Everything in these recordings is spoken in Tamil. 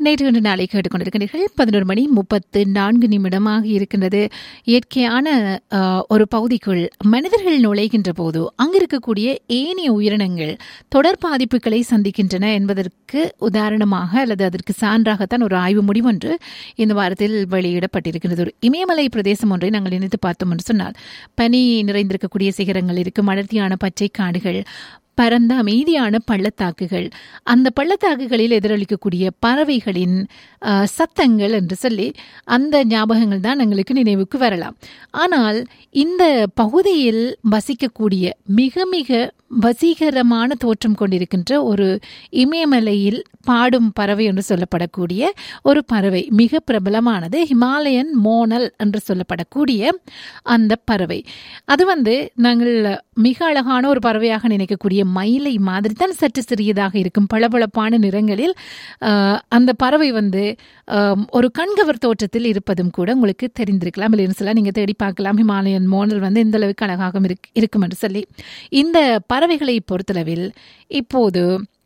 நேற்று இன்று நாளை கேட்டுக்கொண்டிருக்கிறீர்கள் பதினோரு மணி முப்பத்து நான்கு நிமிடமாக இருக்கின்றது இயற்கையான அஹ், ஒரு பகுதிக்குள் மனிதர்கள் நுழைகின்ற போது அங்கு இருக்கக்கூடிய ஏனைய உயிரினங்கள் தொடர் பாதிப்புகளை சந்திக்கின்றன என்பதற்கு உதாரணமாக அல்லது அதற்கு சான்றாகத்தான் ஒரு ஆய்வு முடிவொன்று இந்த வாரத்தில் வெளியிடப்பட்டிருக்கிறது ஒரு இமயமலை பிரதேசம் ஒன்றை நாங்கள் நினைத்து பார்த்தோம் என்று சொன்னால் பனி நிறைந்திருக்கக்கூடிய சிகரங்கள் இருக்கும் அடர்த்தியான பச்சை காடுகள் பரந்த அமைதியான பள்ளத்தாக்குகள் அந்த பள்ளத்தாக்குகளில் எதிரொலிக்கக்கூடிய பறவைகளின் அஹ், சத்தங்கள் என்று சொல்லி அந்த ஞாபகங்கள் தான் எங்களுக்கு நினைவுக்கு வரலாம் ஆனால் இந்த பகுதியில் வசிக்கக்கூடிய மிக மிக வசீகரமான தோற்றம் கொண்டிருக்கின்ற ஒரு இமயமலையில் பாடும் பறவை என்று சொல்லப்படக்கூடிய ஒரு பறவை மிக பிரபலமானது ஹிமாலயன் மோனல் என்று சொல்லப்படக்கூடிய அந்த பறவை அது வந்து நாங்கள் மிக அழகான ஒரு பறவையாக நினைக்கக்கூடிய மயிலை மாதிரி தான் சற்று சிறியதாக இருக்கும் பளபளப்பான நிறங்களில் ஆஹ், அந்த பறவை வந்து ஆம், ஒரு கண்கவர் தோற்றத்தில் இருப்பதும் கூட உங்களுக்கு தெரிந்திருக்கலாம் இல்லைன்னு சொல்ல நீங்கள் தேடி பார்க்கலாம் ஹிமாலயன் மோனல் வந்து இந்த அளவுக்கு அழகாக இருக்- இருக்கும் என்று சொல்லி இந்த பறவைகளை பொறுத்தளவில் இப்போது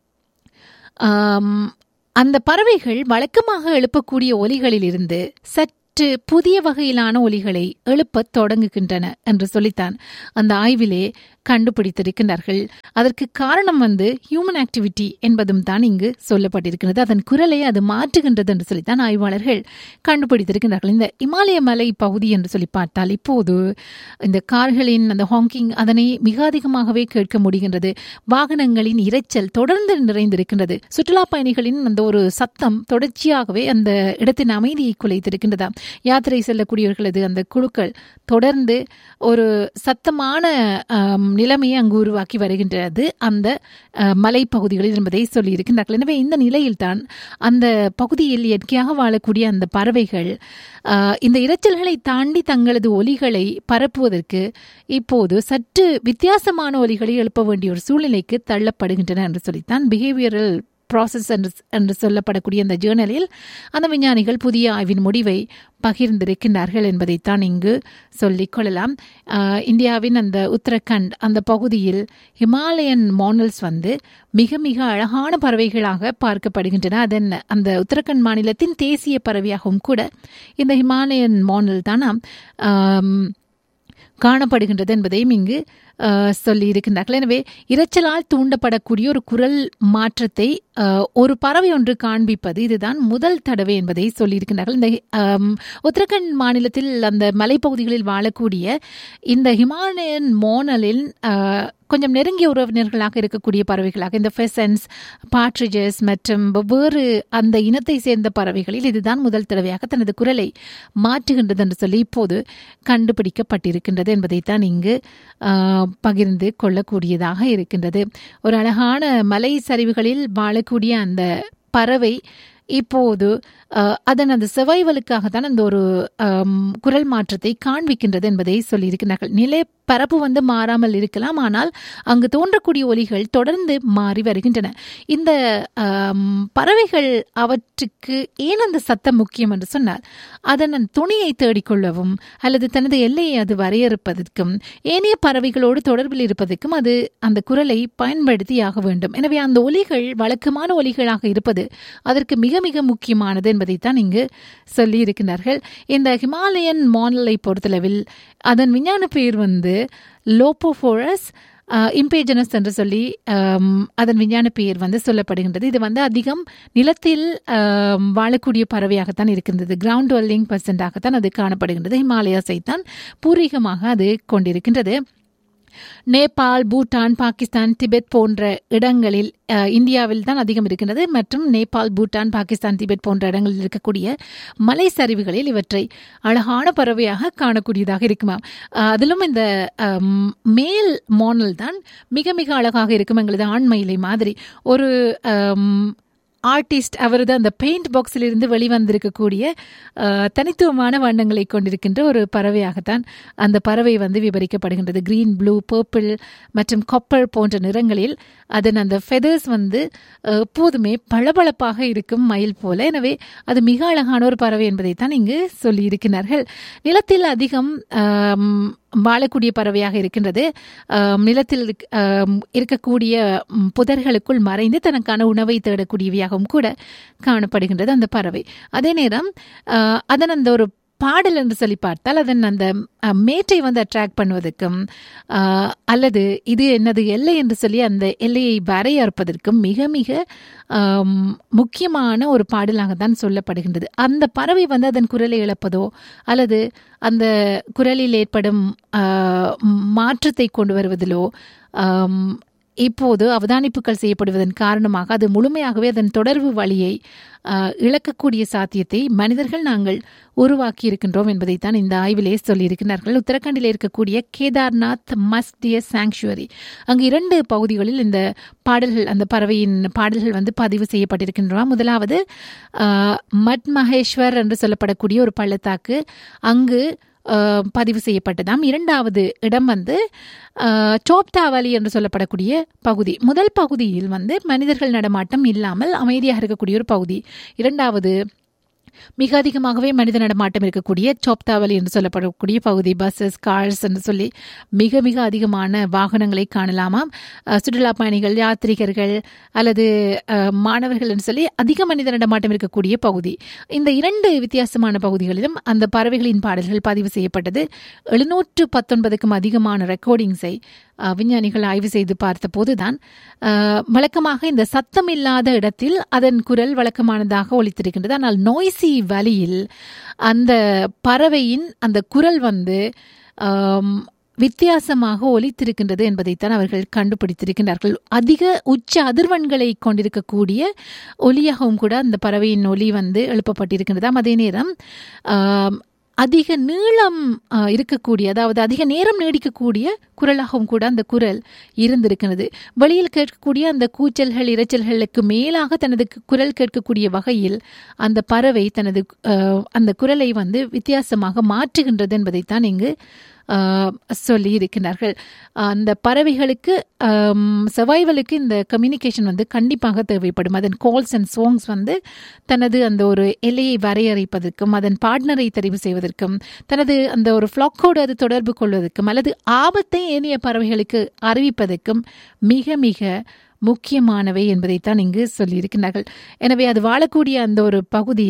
ஆம், அந்த பறவைகள் வழக்கமாக எழுப்பக்கூடிய ஒலிகளிலிருந்து சற்று புதிய வகையிலான ஒலிகளை எழுப்பத் தொடங்குகின்றன என்று சொல்லித்தான் அந்த ஆய்விலே கண்டுபிடித்திருக்கின்றார்கள் அதற்கு காரணம் வந்து ஹியூமன் ஆக்டிவிட்டி என்பதும் தான் இங்கு சொல்லப்பட்டிருக்கிறது அதன் குரலை அது மாற்றுகின்றது என்று சொல்லித்தான் ஆய்வாளர்கள் கண்டுபிடித்திருக்கின்றார்கள் இந்த இமாலய மலை பகுதி என்று சொல்லி பார்த்தால் இப்போது இந்த கார்களின் அந்த ஹாங்கிங் அதனை மிக அதிகமாகவே கேட்க முடிகின்றது வாகனங்களின் இரைச்சல் தொடர்ந்து நிறைந்திருக்கின்றது சுற்றுலா பயணிகளின் அந்த ஒரு சத்தம் தொடர்ச்சியாகவே அந்த இடத்தின் அமைதியை குலைத்திருக்கின்றதாம் யாத்திரை செல்லக்கூடியவர்களது அந்த குழுக்கள் தொடர்ந்து ஒரு சத்தமான ஆம், நிலைமையை அங்கு உருவாக்கி வருகின்றது அந்த அஹ், மலைப்பகுதிகளில் என்பதை சொல்லியிருக்கின்றார்கள் எனவே இந்த நிலையில்தான் அந்த பகுதியில் இயற்கையாக வாழக்கூடிய அந்த பறவைகள் ஆஹ், இந்த இரைச்சல்களை தாண்டி தங்களது ஒலிகளை பரப்புவதற்கு இப்போது சற்று வித்தியாசமான ஒலிகளை எழுப்ப வேண்டிய ஒரு சூழ்நிலைக்கு தள்ளப்படுகின்றன என்று சொல்லித்தான் பிஹேவியரல் ப்ராசஸ் என்று என்று சொல்லப்படக்கூடிய அந்த ஜேர்னலில் அந்த விஞ்ஞானிகள் புதிய ஆய்வின் முடிவை பகிர்ந்திருக்கின்றார்கள் என்பதைத்தான் இங்கு சொல்லிக் கொள்ளலாம் ஆஹ், இந்தியாவின் அந்த உத்தரகண்ட் அந்த பகுதியில் ஹிமாலயன் மானல்ஸ் வந்து மிக மிக அழகான பறவைகளாக பார்க்கப்படுகின்றன அதன் அந்த உத்தரகண்ட் மாநிலத்தின் தேசிய பறவையாகவும் கூட இந்த ஹிமாலயன் மானல் தானாம் ஆம், காணப்படுகின்றது என்பதையும் இங்கு அஹ், சொல்லியிருக்கின்றார்கள் எனவே இரைச்சலால் தூண்டப்படக்கூடிய ஒரு குரல் மாற்றத்தை அஹ், ஒரு பறவை ஒன்று காண்பிப்பது இதுதான் முதல் தடவை என்பதை சொல்லியிருக்கின்றார்கள் இந்த அம், உத்தரகண்ட் மாநிலத்தில் அந்த மலைப்பகுதிகளில் வாழக்கூடிய இந்த ஹிமாலயன் மோனலில் அஹ், கொஞ்சம் நெருங்கிய உறவினர்களாக இருக்கக்கூடிய பறவைகளாக இந்த ஃபெசன்ஸ் பாட்ரிஜஸ் மற்றும் வெவ்வேறு அந்த இனத்தை சேர்ந்த பறவைகளில் இதுதான் முதல் தடவையாக தனது குரலை மாற்றுகின்றது என்று சொல்லி இப்போது கண்டுபிடிக்கப்பட்டிருக்கின்றது என்பதைத்தான் இங்கு ஆஹ், பகிர்ந்து கொள்ளக்கூடியதாக இருக்கின்றது ஒரு அழகான மலை சரிவுகளில் வாழக்கூடிய அந்த பறவை இப்போது அஹ், அதன் அந்த சர்வைவலுக்காக தான் அந்த ஒரு ஆம், குரல் மாற்றத்தை காண்பிக்கின்றது என்பதை சொல்லியிருக்கிறார்கள் நிலை பரப்பு வந்து மாறாமல் இருக்கலாம் ஆனால் அங்கு தோன்றக்கூடிய ஒலிகள் தொடர்ந்து மாறி வருகின்றன இந்த ஆம், பறவைகள் அவற்றுக்கு ஏன் அந்த சத்தம் முக்கியம் என்று சொன்னால் அதன் அந்த துணியை தேடிக்கொள்ளவும் அல்லது தனது எல்லையை அது வரையறுப்பதற்கும் ஏனைய பறவைகளோடு தொடர்பில் இருப்பதற்கும் அது அந்த குரலை பயன்படுத்தியாக வேண்டும் எனவே அந்த ஒலிகள் வழக்கமான ஒலிகளாக இருப்பது அதற்கு மிக மிக முக்கியமானது என்பதைத்தான் இங்கு சொல்லி இருக்கின்றார்கள் இந்த ஹிமாலயன் மானலை பொறுத்தளவில் அதன் விஞ்ஞான பெயர் வந்து லோப்போஃபோரஸ் இம்பேஜனஸ் என்று சொல்லி ஆம், அதன் விஞ்ஞான பெயர் வந்து சொல்லப்படுகின்றது இது வந்து அதிகம் நிலத்தில் ஆம், வாழக்கூடிய பறவையாகத்தான் இருக்கின்றது கிரவுண்ட் வெல்லிங் பர்சன்டாகத்தான் அது காணப்படுகின்றது ஹிமாலயாஸை தான் பூர்வீகமாக அது கொண்டிருக்கின்றது நேபாள் பூட்டான் பாகிஸ்தான் திபெத் போன்ற இடங்களில் அஹ், இந்தியாவில் தான் அதிகம் இருக்கின்றது மற்றும் நேபாள் பூட்டான் பாகிஸ்தான் திபெத் போன்ற இடங்களில் இருக்கக்கூடிய மலை சரிவுகளில் இவற்றை அழகான பறவையாக காணக்கூடியதாக இருக்குமா அஹ், அதிலும் இந்த அம், மேல் மோனல் தான் மிக மிக அழகாக இருக்கும் எங்களது ஆண்மயிலை மாதிரி ஒரு அம், ஆர்டிஸ்ட் அவரது அந்த பெயிண்ட் பாக்ஸில் இருந்து வெளிவந்திருக்கக்கூடிய அஹ், தனித்துவமான வண்ணங்களை கொண்டிருக்கின்ற ஒரு பறவையாகத்தான் அந்த பறவை வந்து விவரிக்கப்படுகின்றது கிரீன் ப்ளூ பர்பிள் மற்றும் கொப்பர் போன்ற நிறங்களில் அதன் அந்த ஃபெதர்ஸ் வந்து அஹ், எப்போதுமே பளபளப்பாக இருக்கும் மயில் போல எனவே அது மிக அழகான ஒரு பறவை என்பதைத்தான் இங்கு சொல்லியிருக்கிறார்கள் நிலத்தில் அதிகம் ஆம், வாழக்கூடிய பறவையாக இருக்கின்றது ஆம், நிலத்தில் இருக்க- ஆம், இருக்கக்கூடிய ம், புதர்களுக்குள் மறைந்து தனக்கான உணவை தேடக்கூடியவையாகவும் கூட காணப்படுகின்றது அந்த பறவை அதே நேரம் ஆ, அதன் அந்த ஒரு பாடல் என்று சொல்லி பார்த்தால் அதன் அந்த அ, மேட்டை வந்து அட்ராக்ட் பண்ணுவதற்கும் ஆ, அல்லது இது என்னது எல்லை என்று சொல்லி அந்த எல்லையை வரையறுப்பதற்கும் மிக மிக ஆம், முக்கியமான ஒரு பாடலாக தான் சொல்லப்படுகின்றது அந்த பறவை வந்து அதன் குரலை இழப்பதோ அல்லது அந்த குரலில் ஏற்படும் ஆ, மாற்றத்தை கொண்டு வருவதிலோ ஆம், இப்போது அவதானிப்புகள் செய்யப்படுவதன் காரணமாக அது முழுமையாகவே அதன் தொடர்பு வழியை ஆ, இழக்கக்கூடிய சாத்தியத்தை மனிதர்கள் நாங்கள் உருவாக்கி இருக்கின்றோம் என்பதைத்தான் இந்த ஆய்விலே சொல்லியிருக்கிறார்கள் உத்தரகாண்டில் இருக்கக்கூடிய கேதார்நாத் மஸ்டியர் சாங்சுவரி அங்கு இரண்டு பகுதிகளில் இந்த பாடல்கள் அந்த பறவையின் பாடல்கள் வந்து பதிவு செய்யப்பட்டிருக்கின்றன முதலாவது ஆ, மட் மகேஸ்வர் என்று சொல்லப்படக்கூடிய ஒரு பள்ளத்தாக்கு அங்கு அஹ், பதிவு செய்யப்பட்டதாம் இரண்டாவது இடம் வந்து அஹ், சோப்தாவலி என்று சொல்லப்படக்கூடிய பகுதி முதல் பகுதியில் வந்து மனிதர்கள் நடமாட்டம் இல்லாமல் அமைதியாக இருக்கக்கூடிய ஒரு பகுதி இரண்டாவது மிக அதிகமாகவே மனித நடமாட்டம் இருக்கக்கூடிய சோப்தாவலி என்று சொல்லப்படக்கூடிய பகுதி பஸ்ஸஸ் கார்ஸ் என்று சொல்லி மிக மிக அதிகமான வாகனங்களை காணலாமாம் அஹ், சுற்றுலா பயணிகள் யாத்ரீகர்கள் அல்லது அஹ், மாணவர்கள் என்று சொல்லி அதிக மனித நடமாட்டம் இருக்கக்கூடிய பகுதி இந்த இரண்டு வித்தியாசமான பகுதிகளிலும் அந்த பறவைகளின் பாடல்கள் பதிவு செய்யப்பட்டது எழுநூற்று பத்தொன்பதுக்கும் அதிகமான ரெக்கார்டிங்ஸை அஹ், விஞ்ஞானிகள் ஆய்வு செய்து பார்த்தபோதுதான் அஹ், வழக்கமாக இந்த சத்தம் இல்லாத இடத்தில் அதன் குரல் வழக்கமானதாக ஒலித்திருக்கின்றது ஆனால் நோய்சி வழியில் அந்த பறவையின் அந்த குரல் வந்து ஆம், வித்தியாசமாக ஒலித்திருக்கின்றது என்பதைத்தான் அவர்கள் கண்டுபிடித்திருக்கின்றார்கள் அதிக உச்ச அதிர்வெண்களை கொண்டிருக்கக்கூடிய ஒலியாகவும் கூட அந்த பறவையின் ஒலி வந்து எழுப்பப்பட்டிருக்கின்றதாம் அதே நேரம் ஆம், அதிக நீளம் ஆ, இருக்கக்கூடிய அதாவது அதிக நேரம் நீடிக்கக்கூடிய குரலாகவும் கூட அந்த குரல் இருந்திருக்கிறது வெளியில் கேட்கக்கூடிய அந்த கூச்சல்கள் இரைச்சல்களுக்கு மேலாக தனது கு- குரல் கேட்கக்கூடிய வகையில் அந்த பறவை தனது ஆ, அந்த குரலை வந்து வித்தியாசமாக மாற்றுகின்றது என்பதைத்தான் இங்கு ஆ, சொல்லி இருக்கிறார்கள் அந்த பறவைகளுக்கு சர்வைவலுக்கு இந்த கம்யூனிகேஷன் வந்து கண்டிப்பாக தேவைப்படும் அதன் கால்ஸ் அண்ட் சாங்ஸ் வந்து தனது அந்த ஒரு எல்லையை வரையறைப்பதற்கும் அதன் பார்ட்னரை தெரிவு செய்வதற்கும் தனது அந்த ஒரு ஃப்ளாக்கோடு அது தொடர்பு கொள்வதற்கும் அல்லது ஆபத்தை ஏனைய பறவைகளுக்கு அறிவிப்பதற்கும் மிக மிக முக்கியமானவை என்பதைத்தான் இங்கு சொல்லியிருக்கிறார்கள் எனவே அது வாழக்கூடிய அந்த ஒரு பகுதி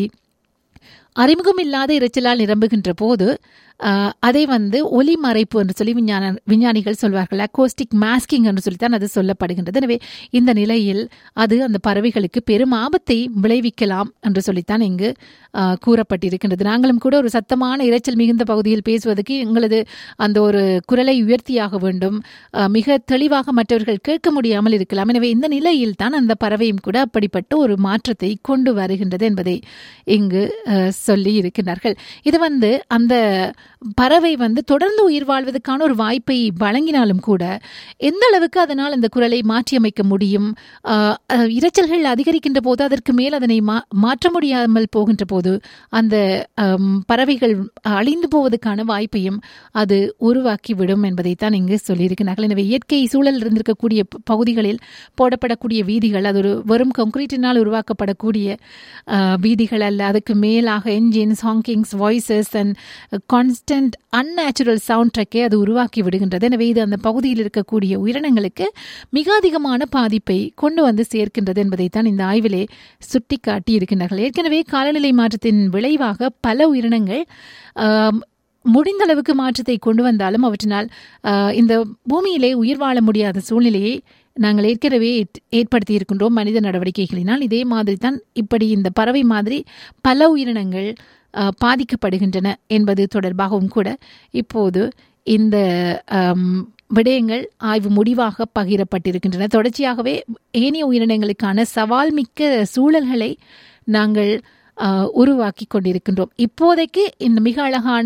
அறிமுகம் இல்லாத இரைச்சலால் நிரம்புகின்ற போது ஆஹ், அதை வந்து ஒலி மறைப்பு என்று சொல்லி விஞ்ஞான விஞ்ஞானிகள் சொல்வார்கள் அக்கோஸ்டிக் மாஸ்கிங் என்று சொல்லித்தான் அது சொல்லப்படுகின்றது எனவே இந்த நிலையில் அது அந்த பறவைகளுக்கு பெரும் ஆபத்தை விளைவிக்கலாம் என்று சொல்லித்தான் இங்கு ஆஹ், கூறப்பட்டிருக்கின்றது நாங்களும் கூட ஒரு சத்தமான இரைச்சல் மிகுந்த பகுதியில் பேசுவதற்கு எங்களது அந்த ஒரு குரலை உயர்த்தியாக வேண்டும் ஆஹ், மிக தெளிவாக மற்றவர்கள் கேட்க முடியாமல் இருக்கலாம் எனவே இந்த நிலையில் தான் அந்த பறவையும் கூட அப்படிப்பட்ட ஒரு மாற்றத்தை கொண்டு வருகின்றது என்பதை இங்கு அஹ், சொல்லி இருக்கின்றார்கள் இது வந்து அந்த பறவை வந்து தொடர்ந்து உயிர் வாழ்வதற்கான ஒரு வாய்ப்பை வழங்கினாலும் கூட எந்த அளவுக்கு அதனால் அந்த குரலை மாற்றியமைக்க முடியும் ஆஹ், அஹ், இரைச்சல்கள் அதிகரிக்கின்ற போது அதற்கு மேல் அதனை மா- மாற்ற முடியாமல் போகின்ற போது அந்த ஆம், பறவைகள் அழிந்து போவதற்கான வாய்ப்பையும் அது உருவாக்கிவிடும் என்பதைத்தான் இங்கு சொல்லியிருக்கிறார்கள் எனவே இயற்கை சூழல் இருந்திருக்கக்கூடிய ப- பகுதிகளில் போடப்படக்கூடிய வீதிகள் அது ஒரு வெறும் கான்கிரீட்டினால் உருவாக்கப்படக்கூடிய ஆஹ், வீதிகள் அல்ல அதுக்கு மேலாக engines honkings voices and constant unnatural sound ட்ரக்கை அது உருவாக்கி விடுகின்றது எனவே இது அந்த பகுதியில் இருக்கக்கூடிய உயிரினங்களுக்கு மிக அதிகமான பாதிப்பை கொண்டு வந்து சேர்க்கின்றது என்பதைத்தான் இந்த ஆய்விலே சுட்டிக்காட்டி இருக்கின்றார்கள் ஏற்கனவே காலநிலை மாற்றத்தின் விளைவாக பல உயிரினங்கள் ஆம், முடிந்த அளவுக்கு மாற்றத்தை கொண்டு வந்தாலும் அவற்றினால் ஆஹ், இந்த பூமியிலே உயிர் வாழ முடியாத சூழ்நிலையை நாங்கள் ஏற்கனவே ஏற்- ஏற்படுத்தி இருக்கின்றோம் மனித நடவடிக்கைகளினால் இதே மாதிரி தான் இப்படி இந்த பறவை மாதிரி பல உயிரினங்கள் ஆஹ், பாதிக்கப்படுகின்றன என்பது தொடர்பாகவும் கூட இப்போது இந்த ஆம், விடயங்கள் ஆய்வு முடிவாக பகிரப்பட்டிருக்கின்றன தொடர்ச்சியாகவே ஏனைய உயிரினங்களுக்கான சவால் மிக்க சூழல்களை நாங்கள் ஆஹ், உருவாக்கி கொண்டிருக்கின்றோம் இப்போதைக்கு இந்த மிக அழகான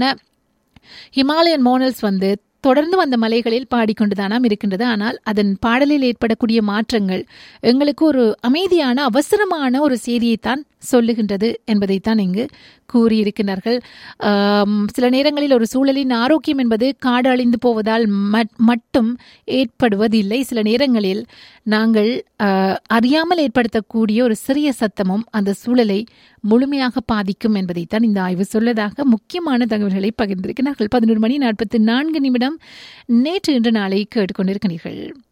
ஹிமாலயன் மோனல்ஸ் வந்து தொடர்ந்து அந்த மலைகளில் பாடிக்கொண்டுதானாம் இருக்கின்றது ஆனால் அதன் பாடலில் ஏற்படக்கூடிய மாற்றங்கள் எங்களுக்கு ஒரு அமைதியான அவசரமான ஒரு செய்தியைத்தான் சொல்லுகின்றது என்பதைத்தான் இங்கு கூறியிருக்கிறார்கள் ஆம், சில நேரங்களில் ஒரு சூழலின் ஆரோக்கியம் என்பது காடு அழிந்து போவதால் மட்- மட்டும் ஏற்படுவதில்லை சில நேரங்களில் நாங்கள் ஆஹ், அறியாமல் ஏற்படுத்தக்கூடிய ஒரு சிறிய சத்தமும் அந்த சூழலை முழுமையாக பாதிக்கும் என்பதைத்தான் இந்த ஆய்வு சொல்லதாக முக்கியமான தகவல்களை பகிர்ந்திருக்கிறார்கள் பதினோரு மணி நாற்பத்தி நான்கு நிமிடம் தினம் நேற்று இன்று நாளை கேட்டுக்கொண்டிருக்கிறீர்கள்